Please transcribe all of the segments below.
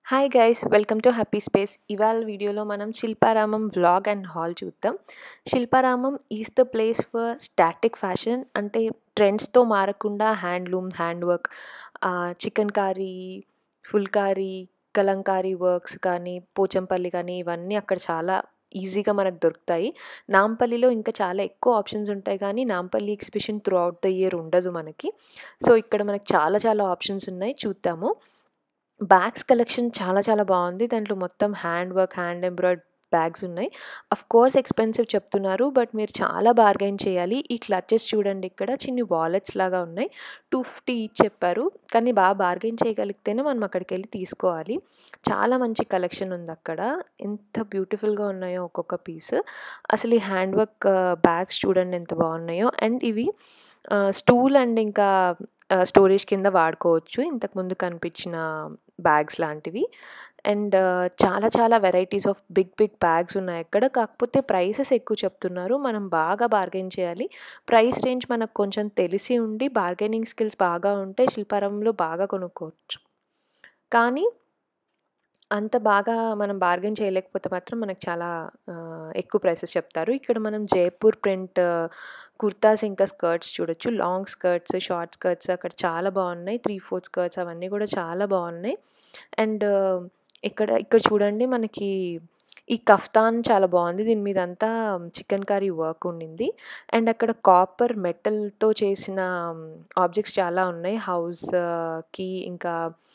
Hi guys welcome to happy space ఇవాళ వీడియోలో మనం శిల్పారామం వ్లాగ్ అండ్ హాల్ చూద్దాం Shilparamam is the place for static fashion అంటే ట్రెండ్స్తో మారకుండా handloom hand work chikankari phulkari kalamkari works కానీ పోచంపల్లి కానీ ఇవన్నీ అక్కడ చాలా ఈజీగా మనకు దొరుకుతాయి నాంపల్లిలో ఇంకా చాలా ఎక్కువ ఆప్షన్స్ ఉంటాయి కానీ Nampally exhibition throughout the year ఉండదు మనకి సో ఇక్కడ మనకి చాలా చాలా ఆప్షన్స్ ఉన్నాయి చూద్దాము బ్యాగ్స్ కలెక్షన్ చాలా చాలా బాగుంది దాంట్లో మొత్తం hand work hand embroidered bags ఉన్నాయి అఫ్ కోర్స్ ఎక్స్పెన్సివ్ చెప్తున్నారు బట్ మీరు చాలా బార్గైన్ చేయాలి ఈ క్లచెస్ చూడండి ఇక్కడ చిన్ని వాలెట్స్ లాగా ఉన్నాయి టూ ఫిఫ్టీ ఈచ్ చెప్పారు కానీ బాగా బార్గైన్ చేయగలిగితేనే మనం అక్కడికి వెళ్ళి తీసుకోవాలి చాలా మంచి కలెక్షన్ ఉంది అక్కడ ఎంత బ్యూటిఫుల్గా ఉన్నాయో ఒక్కొక్క పీస్ అసలు ఈ హ్యాండ్ వర్క్ బ్యాగ్స్ చూడండి ఎంత బాగున్నాయో అండ్ ఇవి స్టూల్ అండ్ ఇంకా స్టోరేజ్ కింద వాడుకోవచ్చు ఇంతకుముందు కనిపించిన బ్యాగ్స్ లాంటివి అండ్ చాలా చాలా varieties of big big bags ఉన్నాయి అక్కడ కాకపోతే ప్రైసెస్ ఎక్కువ చెప్తున్నారు మనం బాగా బార్గెన్ చేయాలి ప్రైస్ రేంజ్ మనకు కొంచెం తెలిసి ఉండి బార్గెనింగ్ స్కిల్స్ బాగా ఉంటే శిల్పారంలో బాగా కొనుక్కోవచ్చు కానీ అంత బాగా మనం బార్గెన్ చేయలేకపోతే మాత్రం మనకు చాలా ఎక్కువ ప్రైసెస్ చెప్తారు ఇక్కడ మనం జైపూర్ ప్రింట్ కుర్తాస్ ఇంకా స్కర్ట్స్ చూడొచ్చు లాంగ్ స్కర్ట్స్ షార్ట్ స్కర్ట్స్ అక్కడ చాలా బాగున్నాయి త్రీ ఫోర్త్ స్కర్ట్స్ అవన్నీ కూడా చాలా బాగున్నాయి అండ్ ఇక్కడ ఇక్కడ చూడండి మనకి ఈ కఫ్తాన్ చాలా బాగుంది దీని మీద అంతా చికెన్ కర్రీ వర్క్ ఉండింది అండ్ అక్కడ కాపర్ మెటల్తో చేసిన ఆబ్జెక్ట్స్ చాలా ఉన్నాయి హౌస్కి ఇంకా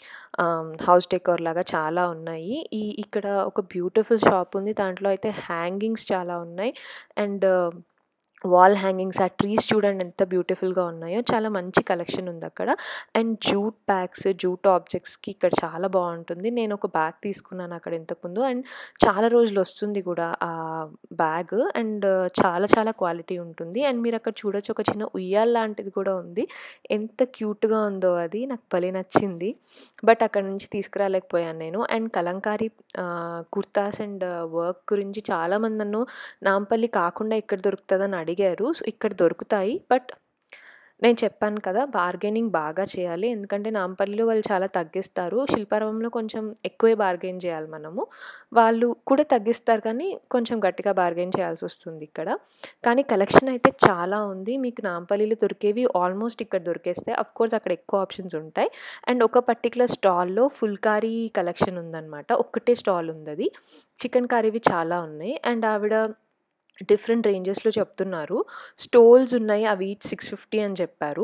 హౌస్ డెకోర్ లాగా చాలా ఉన్నాయి ఈ ఇక్కడ ఒక బ్యూటిఫుల్ షాప్ ఉంది దాంట్లో అయితే హ్యాంగింగ్స్ చాలా ఉన్నాయి అండ్ వాల్ హ్యాంగింగ్స్ ఆ ట్రీస్ చూడండి ఎంత బ్యూటిఫుల్గా ఉన్నాయో చాలా మంచి కలెక్షన్ ఉంది అక్కడ అండ్ జూట్ బ్యాగ్స్ జూట్ ఆబ్జెక్ట్స్కి ఇక్కడ చాలా బాగుంటుంది నేను ఒక బ్యాగ్ తీసుకున్నాను అక్కడ ఇంతకుముందు అండ్ చాలా రోజులు వస్తుంది కూడా ఆ బ్యాగ్ అండ్ చాలా చాలా క్వాలిటీ ఉంటుంది అండ్ మీరు అక్కడ చూడొచ్చు ఒక చిన్న ఉయ్యాల లాంటిది కూడా ఉంది ఎంత క్యూట్గా ఉందో అది నాకు భలే నచ్చింది బట్ అక్కడ నుంచి తీసుకురాలేకపోయాను నేను and Kalamkari kurtas and work గురించి చాలామంది నన్ను నాంపల్లి కాకుండా ఇక్కడ దొరుకుతుందని అడిగారు సో ఇక్కడ దొరుకుతాయి బట్ నేను చెప్పాను కదా బార్గెనింగ్ బాగా చేయాలి ఎందుకంటే నాంపల్లిలో వాళ్ళు చాలా తగ్గిస్తారు శిల్పారామంలో కొంచెం ఎక్కువే బార్గెన్ చేయాలి మనము వాళ్ళు కూడా తగ్గిస్తారు కానీ కొంచెం గట్టిగా బార్గెన్ చేయాల్సి వస్తుంది ఇక్కడ కానీ కలెక్షన్ అయితే చాలా ఉంది మీకు నాంపల్లిలో దొరికేవి ఆల్మోస్ట్ ఇక్కడ దొరికేస్తాయి అఫ్ కోర్స్ అక్కడ ఎక్కువ ఆప్షన్స్ ఉంటాయి అండ్ ఒక పర్టికులర్ స్టాల్లో ఫుల్కారీ కలెక్షన్ ఉందన్నమాట ఒక్కటే స్టాల్ ఉంది అది చికెన్ కర్రీవి చాలా ఉన్నాయి అండ్ ఆవిడ డిఫరెంట్ రేంజెస్లో చెప్తున్నారు స్టోల్స్ ఉన్నాయి అవి ఈచ్ సిక్స్ ఫిఫ్టీ అని చెప్పారు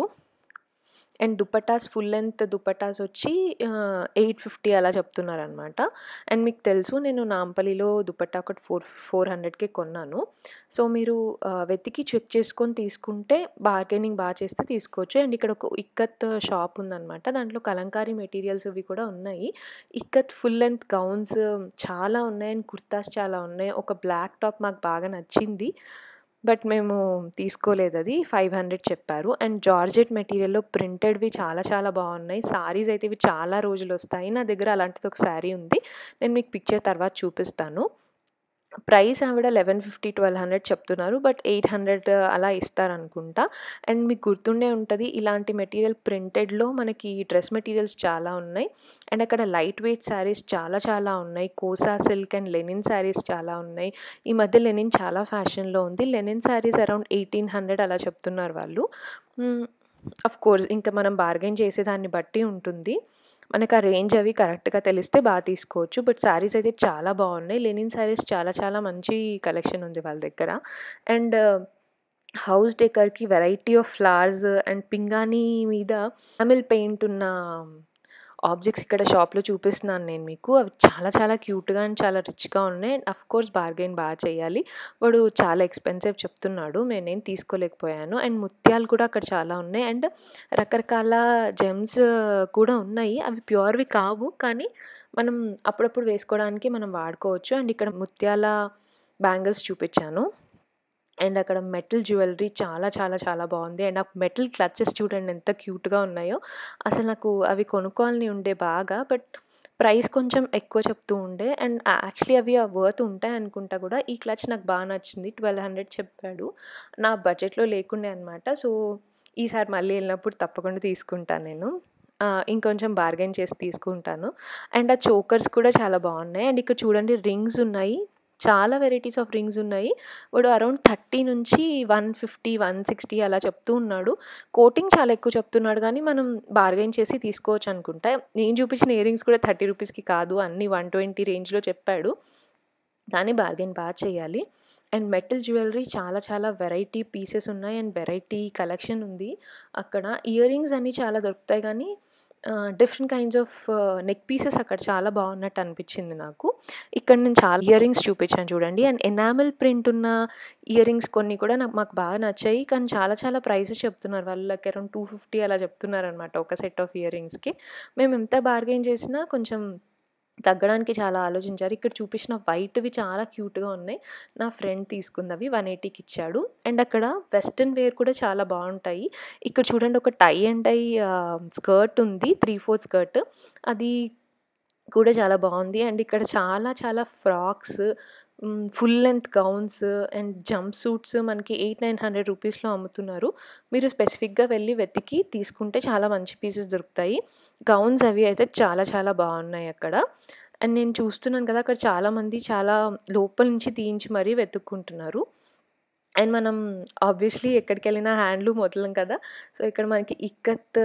and dupattas full length dupattas వచ్చి ఎయిట్ ఫిఫ్టీ అలా చెప్తున్నారు అనమాట అండ్ మీకు తెలుసు నేను నాంపల్లిలో దుపట్టా ఒకటి ఫోర్ ఫోర్ హండ్రెడ్కే కొన్నాను సో మీరు వెతికి చెక్ చేసుకొని తీసుకుంటే బార్గెనింగ్ బాగా చేస్తే తీసుకోవచ్చు అండ్ ఇక్కడ ఒక ఇక్కత్ షాప్ ఉందన్నమాట దాంట్లో కలంకారీ మెటీరియల్స్ ఇవి కూడా ఉన్నాయి ఇక్కత్ ఫుల్ లెంత్ గౌన్స్ చాలా ఉన్నాయి అండ్ కుర్తాస్ చాలా ఉన్నాయి ఒక బ్లాక్ టాప్ మాకు బాగా నచ్చింది బట్ మేము తీసుకోలేదు అది ఫైవ్ హండ్రెడ్ చెప్పారు అండ్ జార్జెట్ మెటీరియల్లో ప్రింటెడ్వి చాలా చాలా బాగున్నాయి సారీస్ అయితే ఇవి చాలా రోజులు వస్తాయి నా దగ్గర అలాంటిది ఒక శారీ ఉంది నేను మీకు పిక్చర్ తర్వాత చూపిస్తాను ప్రైస్ ఆవిడ లెవెన్ ఫిఫ్టీ ట్వెల్వ్ హండ్రెడ్ చెప్తున్నారు బట్ ఎయిట్ హండ్రెడ్ అలా ఇస్తారనుకుంటా అండ్ మీకు గుర్తుండే ఉంటుంది ఇలాంటి మెటీరియల్ ప్రింటెడ్లో మనకి డ్రెస్ మెటీరియల్స్ చాలా ఉన్నాయి అండ్ అక్కడ లైట్ వెయిట్ శారీస్ చాలా చాలా ఉన్నాయి Kosa silk and linen saris చాలా ఉన్నాయి ఈ మధ్య లెనిన్ చాలా ఫ్యాషన్లో ఉంది linen saris around eighteen hundred అలా చెప్తున్నారు వాళ్ళు అఫ్ కోర్స్ ఇంకా మనం బార్గెన్ చేసేదాన్ని బట్టి ఉంటుంది మనకు ఆ రేంజ్ అవి కరెక్ట్గా తెలిస్తే బాగా తీసుకోవచ్చు బట్ శారీస్ అయితే చాలా బాగున్నాయి లెనిన్ శారీస్ చాలా చాలా మంచి కలెక్షన్ ఉంది వాళ్ళ దగ్గర అండ్ హౌస్ డెకర్కి వెరైటీ ఆఫ్ ఫ్లవర్స్ అండ్ పింగాణి మీద తమిళ్ పెయింట్ ఉన్న ఆబ్జెక్ట్స్ ఇక్కడ షాప్లో చూపిస్తున్నాను నేను మీకు అవి చాలా చాలా క్యూట్గా అండ్ చాలా రిచ్గా ఉన్నాయి అండ్ అఫ్ కోర్స్ బార్గెన్ బాగా చేయాలి వాడు చాలా ఎక్స్పెన్సివ్ చెప్తున్నాడు నేను నేను తీసుకోలేకపోయాను అండ్ ముత్యాలు కూడా అక్కడ చాలా ఉన్నాయి అండ్ రకరకాల జెమ్స్ కూడా ఉన్నాయి అవి ప్యూర్వి కావు కానీ మనం అప్పుడప్పుడు వేసుకోవడానికి మనం వాడుకోవచ్చు అండ్ ఇక్కడ ముత్యాల బ్యాంగిల్స్ చూపించాను అండ్ అక్కడ మెటల్ జ్యువెలరీ చాలా చాలా చాలా బాగుంది అండ్ ఆ మెటల్ క్లచెస్ చూడండి ఎంత క్యూట్గా ఉన్నాయో అసలు నాకు అవి కొనుక్కోవాలని ఉండే బాగా బట్ ప్రైస్ కొంచెం ఎక్కువ చెప్తూ ఉండే అండ్ యాక్చువల్లీ అవి ఆ వర్త్ ఉంటాయి అనుకుంటా కూడా ఈ క్లచ్ నాకు బాగా నచ్చింది ట్వెల్వ్ హండ్రెడ్ చెప్పాడు నా బడ్జెట్లో లేకుండే అనమాట సో ఈసారి మళ్ళీ వెళ్ళినప్పుడు తప్పకుండా తీసుకుంటాను నేను ఆహ్, ఇంకొంచెం బార్గెయిన్ చేసి తీసుకుంటాను. అండ్ ఆ చోకర్స్ కూడా చాలా బాగున్నాయి. అండ్ ఇక్కడ చూడండి రింగ్స్ ఉన్నాయి. చాలా వెరైటీస్ ఆఫ్ రింగ్స్ ఉన్నాయి. వాడు అరౌండ్ 30 నుంచి 150, 160 అలా చెప్తూ ఉన్నాడు. కోటింగ్ చాలా ఎక్కువ చెప్తున్నాడు గానీ, మనం బార్గెయిన్ చేసి తీసుకోవచ్చు అనుకుంటా. నేను చూపించిన ఇయర్ రింగ్స్ కూడా 30 రూపీస్‌కి కాదు. అన్నీ 120 రేంజ్‌లో చెప్పాడు. కానీ బార్గెయిన్ బా చేయాలి. అండ్ మెటల్ జ్యువెలరీ చాలా చాలా వెరైటీ పీసెస్ ఉన్నాయి. అండ్ వెరైటీ కలెక్షన్ ఉంది అక్కడ. ఇయర్ రింగ్స్ అన్నీ చాలా దొరుకుతాయి గానీ, ah, different kinds of neck pieces అక్కడ చాలా బాగున్నట్టు అనిపించింది నాకు. ఇక్కడ నేను చాలా ఇయర్ రింగ్స్ చూపించాను చూడండి. అండ్ ఎనామెల్ ప్రింట్ ఉన్న ఇయర్ రింగ్స్ కొన్ని కూడా నాకు మాకు బాగా నచ్చాయి. కానీ చాలా చాలా ప్రైసెస్ చెప్తున్నారు. వాళ్ళు లైక్ అరౌండ్ 250 అలా చెప్తున్నారనమాట ఒక సెట్ ఆఫ్ ఇయర్ రింగ్స్‌కి. మేము ఎంత బార్గెయిన్ చేసినా కొంచెం తగ్గడానికి చాలా ఆలోచించారు. ఇక్కడ చూపించిన వైట్‌వి చాలా క్యూట్‌గా ఉన్నాయి. నా ఫ్రెండ్ తీసుకుందవి 180కి ఇచ్చాడు. అండ్ అక్కడ వెస్టర్న్ వేర్ కూడా చాలా బాగుంటాయి. ఇక్కడ చూడండి ఒక tie and dye ah, skirt ఉంది. 3/4 స్కర్ట్. అది కూడా చాలా బాగుంది. అండ్ ఇక్కడ చాలా చాలా frocks hmm, full length gowns and jumpsuits మనకి 800, 900 రూపీస్‌లో అమ్ముతున్నారు. మీరు స్పెసిఫిక్‌గా వెళ్లి వెతికి తీసుకుంటే చాలా మంచి పీసెస్ దొరుకుతాయి. గౌన్స్ అవి అయితే చాలా చాలా బాగున్నాయి అక్కడ. అండ్ నేను చూస్తున్నాను కదా! అక్కడ చాలామంది చాలా లోపల నుంచి తీయించి మరీ వెతుక్కుంటున్నారు. అండ్ మనం ఆబ్వియస్‌లీ ఎక్కడికెళ్ళినా హ్యాండ్లూమ్ వదలం కదా! సో, ఇక్కడ మనకి ikat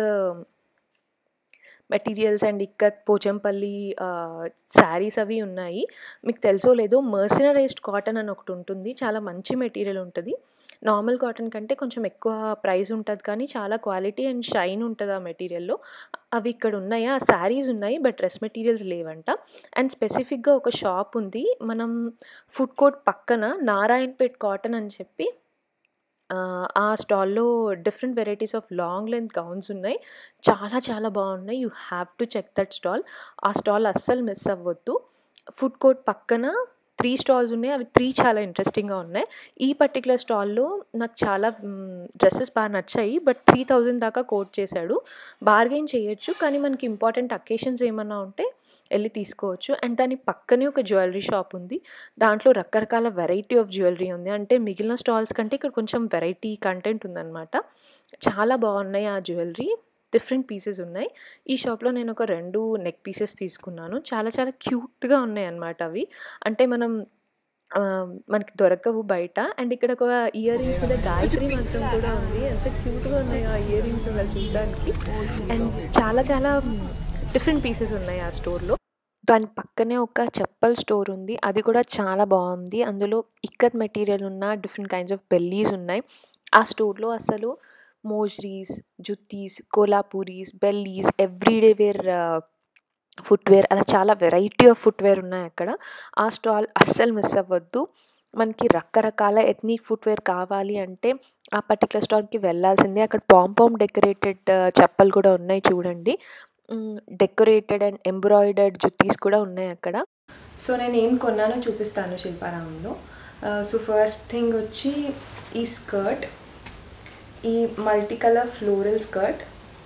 materials and ikat Pochampally ah, saris అవి ఉన్నాయి. మీకు తెలుసో లేదో మర్సరైజ్డ్ కాటన్ అని ఒకటి ఉంటుంది. చాలా మంచి మెటీరియల్ ఉంటది. నార్మల్ కాటన్ కంటే కొంచెం ఎక్కువ ప్రైస్ ఉంటది కానీ, చాలా క్వాలిటీ అండ్ షైన్ ఉంటది ఆ మెటీరియల్‌లో. అవి ఇక్కడ ఉన్నాయి. ఆ శారీస్ ఉన్నాయి. బట్ డ్రెస్ మెటీరియల్స్ లేవంట. అండ్ స్పెసిఫిక్‌గా ఒక షాప్ ఉంది. మనం ఫుడ్ కోర్ట్ పక్కన నారాయణపేట్ కాటన్ అని చెప్పి ఆహ్, ఆ స్టాల్‌లో different varieties of long length gowns ఉన్నాయి. చాలా చాలా బాగున్నాయి. You have to check that stall. ఆ స్టాల్ అస్సలు మిస్ అవ్వొద్దు. ఫుడ్ కోర్ట్ పక్కన 3 స్టాల్స్ ఉన్నాయి. అవి 3 చాలా ఇంట్రెస్టింగ్‌గా ఉన్నాయి. ఈ పర్టిక్యులర్ స్టాల్‌లో నాకు చాలా హ్మ్, డ్రెసెస్ బా నచ్చాయి. బట్ 3000 దాకా కోట్ చేశాడు. బార్గెయిన్ చేయొచ్చు. కానీ మనకి ఇంపార్టెంట్ అకేషన్స్ ఏమన్నా ఉంటే ఎళ్లి తీసుకోవచ్చు. అండ్ దాని పక్కనే ఒక జ్యువెలరీ షాప్ ఉంది. దాంట్లో రకరకాల వెరైటీ ఆఫ్ జ్యువెలరీ ఉంది. అంటే మిగిలిన స్టాల్స్ కంటే ఇక్కడ కొంచెం వెరైటీ కంటెంట్ ఉందనమాట. చాలా బాగున్నాయి ఆ జ్యువెలరీ. డిఫరెంట్ పీసెస్ ఉన్నాయి. ఈ షాప్‌లో నేను ఒక 2 నెక్ పీసెస్ తీసుకున్నాను. చాలా చాలా క్యూట్‌గా ఉన్నాయన్నమాట అవి. అంటే మనం ఆహ్, మనకి దొరకవు బయట. అండ్ ఇక్కడ ఒక ఇయర్ రింగ్స్ మీద గాయత్రి మంత్రం కూడా ఉంది. ఎంత క్యూట్‌గా ఉన్నాయో ఆ ఇయర్ రింగ్స్ అసలు చూడ్డానికి. అండ్ చాలా చాలా డిఫరెంట్ పీసెస్ ఉన్నాయి ఆ స్టోర్‌లో. దాని పక్కనే ఒక చెప్పుల స్టోర్ ఉంది. అది కూడా చాలా బాగుంది. అందులో ఇక్కత్ మెటీరియల్ ఉన్న డిఫరెంట్ కైండ్స్ ఆఫ్ బెల్లీస్ ఉన్నాయి. ఆ స్టోర్‌లో అసలు mojris, juttis, Kolhapuris, bellies, everyday wear footwear అలా చాలా వెరైటీ ఆఫ్ ఫుట్‌వేర్ ఉన్నాయి అక్కడ. ఆ స్టాల్ అస్సలు మిస్ అవ్వద్దు. మనకి రకరకాల ఎథ్నిక్ ఫుట్‌వేర్ కావాలి అంటే ఆ పర్టిక్యులర్ స్టాల్‌కి వెళ్ళాల్సిందే. అక్కడ పాంపామ్ డెకరేటెడ్ చెప్పలు కూడా ఉన్నాయి చూడండి. హ్మ్, డెకరేటెడ్ అండ్ ఎంబ్రాయిడర్డ్ జుత్తీస్ కూడా ఉన్నాయి అక్కడ. సో, నేను ఏం కొన్నానో చూపిస్తాను శిల్పారామంలో. ఆహ్, సో, ఫస్ట్ థింగ్ వచ్చి ఈ స్కర్ట్. ఈ multi colour floral skirt.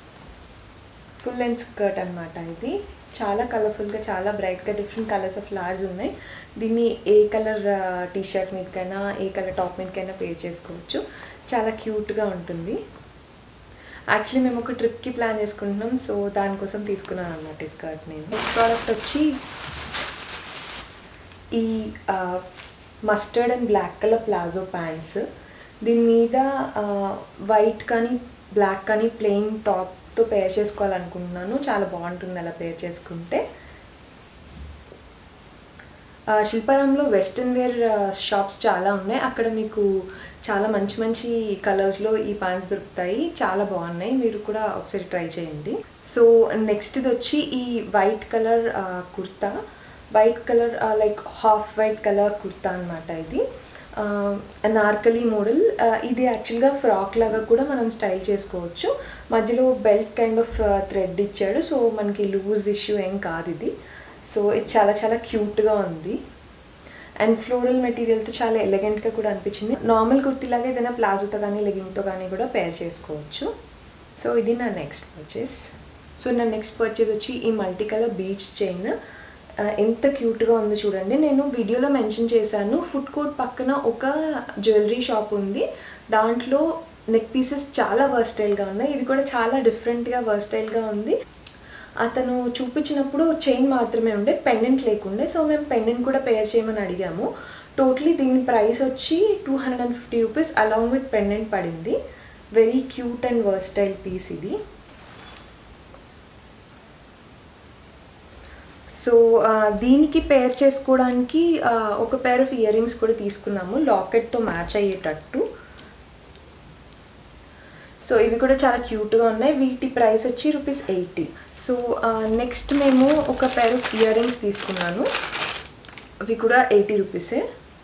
Full length skirt అనమాట ఇది. చాలా కలర్‌ఫుల్‌గా చాలా బ్రైట్‌గా డిఫరెంట్ కలర్స్ ఆఫ్ ఫ్లవర్స్ ఉన్నాయి. దీన్ని ఏ కలర్ టీ షర్ట్ మీదకైనా, ఏ కలర్ టాప్ మీదకైనా పేర్ చేసుకోవచ్చు. చాలా క్యూట్‌గా ఉంటుంది. యాక్చువల్లీ మేము ఒక ట్రిప్‌కి ప్లాన్ చేసుకుంటున్నాం. సో, దానికోసం తీసుకున్నాను అనమాట ఈ స్కర్ట్ నేను. నెక్స్ట్ ప్రోడక్ట్ వచ్చి ఈ ah, mustard and black colour palazzo pants. దీని మీద ఆహ్, వైట్ కానీ, బ్లాక్ కానీ ప్లెయిన్ టాప్‌తో పేర్ చేసుకోవాలనుకుంటున్నాను. చాలా బాగుంటుంది అలా పేర్ చేసుకుంటే. ఆహ్, శిల్పారామంలో వెస్టర్న్ వేర్ షాప్స్ చాలా ఉన్నాయి. అక్కడ మీకు చాలా మంచి మంచి కలర్స్‌లో ఈ ప్యాంట్స్ దొరుకుతాయి. చాలా బాగున్నాయి. మీరు కూడా ఒకసారి ట్రై చేయండి. సో, నెక్స్ట్‌ది వచ్చి ఈ white colour ah, kurta. White colour ah, like half white colour kurta అనమాట ఇది. ఆహ్, అనార్కలి మోడల్. ఆహ్, ఇది యాక్చువల్‌గా ఫ్రాక్ లాగా కూడా మనం స్టైల్ చేసుకోవచ్చు. మధ్యలో బెల్ట్ కైండ్ ఆఫ్ థ్రెడ్ ఇచ్చాడు. సో, మనకి లూజ్ ఇష్యూ ఏం కాదు ఇది. సో, ఇది చాలా చాలా క్యూట్‌గా ఉంది. అండ్ ఫ్లోరల్ మెటీరియల్‌తో చాలా ఎలిగెంట్‌గా కూడా అనిపించింది. నార్మల్ కుర్తీలాగా ఏదైనా ప్లాజోతో కానీ, లెగ్గింగ్‌తో కానీ కూడా పేర్ చేసుకోవచ్చు. సో, ఇది నా నెక్స్ట్ పర్చేస్. సో, నా నెక్స్ట్ పర్చేస్ వచ్చి ఈ మల్టీ కలర్ బీడ్స్ చైన్. ఆహ్, ఎంత క్యూట్‌గా ఉందో చూడండి. నేను వీడియోలో మెన్షన్ చేశాను. ఫుడ్ కోర్ట్ పక్కన ఒక జ్యువెలరీ షాప్ ఉంది. దాంట్లో నెక్ పీసెస్ చాలా వర్స్టైల్‌గా ఉన్నాయి. ఇది కూడా చాలా డిఫరెంట్‌గా వర్స్టైల్‌గా ఉంది. అతను చూపించినప్పుడు చైన్ మాత్రమే ఉండే పెండెంట్ లేకుండే సో మేము పెండెంట్ కూడా పేర్ చేయమని అడిగాము టోటలీ దీని ప్రైస్ వచ్చి two hundred and fifty rupees along with pendant పడింది very cute and versatile piece ఇది సో దీనికి పేర్ చేసుకోవడానికి ఒక పేర్ ఆఫ్ ఇయర్ రింగ్స్ కూడా తీసుకున్నాము లాకెట్తో మ్యాచ్ అయ్యేటట్టు సో ఇవి కూడా చాలా క్యూట్గా ఉన్నాయి వీటి ప్రైస్ వచ్చి రూపీస్ ఎయిటీ సో నెక్స్ట్ మేము ఒక పేర్ ఆఫ్ ఇయర్ రింగ్స్ తీసుకున్నాను అవి కూడా ఎయిటీ రూపీసే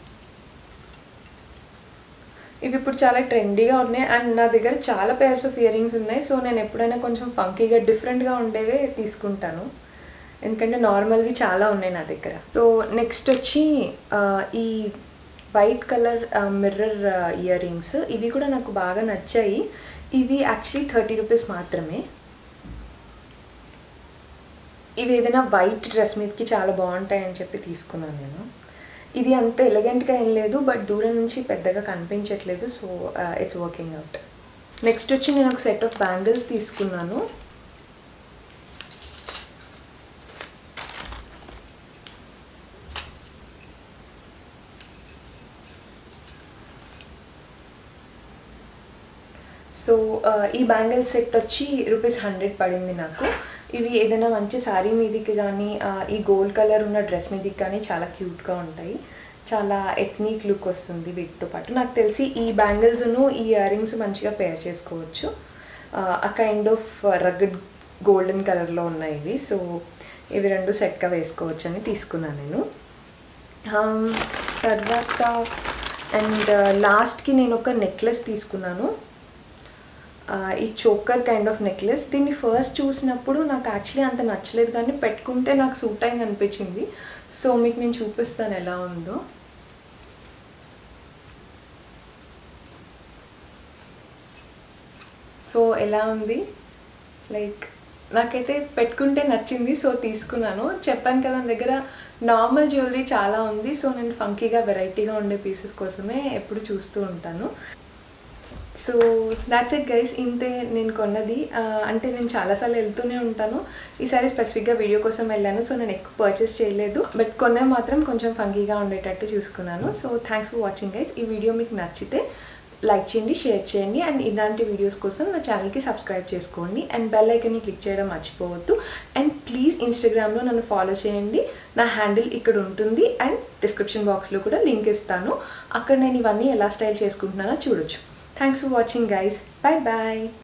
ఇవి ఇప్పుడు చాలా ట్రెండీగా ఉన్నాయి అండ్ నా దగ్గర చాలా పేర్స్ ఆఫ్ ఇయర్ రింగ్స్ ఉన్నాయి సో నేను ఎప్పుడైనా కొంచెం ఫంకీగా డిఫరెంట్గా ఉండేవే తీసుకుంటాను ఎందుకంటే నార్మల్వి చాలా ఉన్నాయి నా దగ్గర సో నెక్స్ట్ వచ్చి ఈ white colour mirror earrings ఇవి కూడా నాకు బాగా నచ్చాయి ఇవి యాక్చువల్లీ థర్టీ రూపీస్ మాత్రమే ఇవి ఏదైనా వైట్ డ్రెస్ మీదకి చాలా బాగుంటాయి అని చెప్పి తీసుకున్నాను నేను ఇది అంత ఎలిగెంట్గా ఏం లేదు బట్ దూరం నుంచి పెద్దగా కనిపించట్లేదు so it's working out next వచ్చి నేను ఒక సెట్ ఆఫ్ బ్యాంగిల్స్ తీసుకున్నాను సో ఈ బ్యాంగిల్ సెట్ వచ్చి రూపీస్ హండ్రెడ్ పడింది నాకు ఇవి ఏదైనా మంచి శారీ మీదకి కానీ ఈ గోల్డ్ కలర్ ఉన్న డ్రెస్ మీదకి కానీ చాలా క్యూట్గా ఉంటాయి చాలా ఎథ్నిక్ లుక్ వస్తుంది వీటితో పాటు నాకు తెలిసి ఈ బ్యాంగిల్స్ను ఈ ఇయర్ రింగ్స్ మంచిగా పేర్ చేసుకోవచ్చు ఆ కైండ్ ఆఫ్ రగ్గడ్ గోల్డెన్ కలర్లో ఉన్నాయి ఇవి సో ఇవి రెండు సెట్గా వేసుకోవచ్చు అని తీసుకున్నాను నేను తర్వాత అండ్ లాస్ట్కి నేను ఒక నెక్లెస్ తీసుకున్నాను ఈ చోకర్ కైండ్ ఆఫ్ నెక్లెస్ దీన్ని ఫస్ట్ చూసినప్పుడు నాకు యాక్చువల్లీ అంత నచ్చలేదు కానీ పెట్టుకుంటే నాకు సూట్ అయింది అనిపించింది సో మీకు నేను చూపిస్తాను ఎలా ఉందో సో ఎలా ఉంది లైక్ నాకైతే పెట్టుకుంటే నచ్చింది సో తీసుకున్నాను చెప్పాను కదా నా దగ్గర నార్మల్ జ్యువెలరీ చాలా ఉంది సో నేను ఫంకీగా వెరైటీగా ఉండే పీసెస్ కోసమే ఎప్పుడు చూస్తూ ఉంటాను సో దాట్స్ ఇట్ గైస్ ఇంతే నేను కొన్నది అంటే నేను చాలాసార్లు వెళ్తూనే ఉంటాను ఈసారి స్పెసిఫిక్గా వీడియో కోసం వెళ్ళాను సో నేను ఎక్కువ పర్చేస్ చేయలేదు బట్ కొనే మాత్రం కొంచెం ఫంకీగా ఉండేటట్టు చూసుకున్నాను so thanks for watching guys ఈ వీడియో మీకు నచ్చితే లైక్ చేయండి షేర్ చేయండి అండ్ ఇలాంటి వీడియోస్ కోసం నా ఛానల్కి సబ్స్క్రైబ్ చేసుకోండి అండ్ బెల్ ఐకన్ని క్లిక్ చేయడం మర్చిపోవద్దు అండ్ ప్లీజ్ ఇన్స్టాగ్రామ్లో నన్ను ఫాలో చేయండి నా హ్యాండిల్ ఇక్కడ ఉంటుంది అండ్ డిస్క్రిప్షన్ బాక్స్లో కూడా లింక్ ఇస్తాను అక్కడ నేను ఇవన్నీ ఎలా స్టైల్ చేసుకుంటున్నానో చూడొచ్చు thanks for watching guys bye bye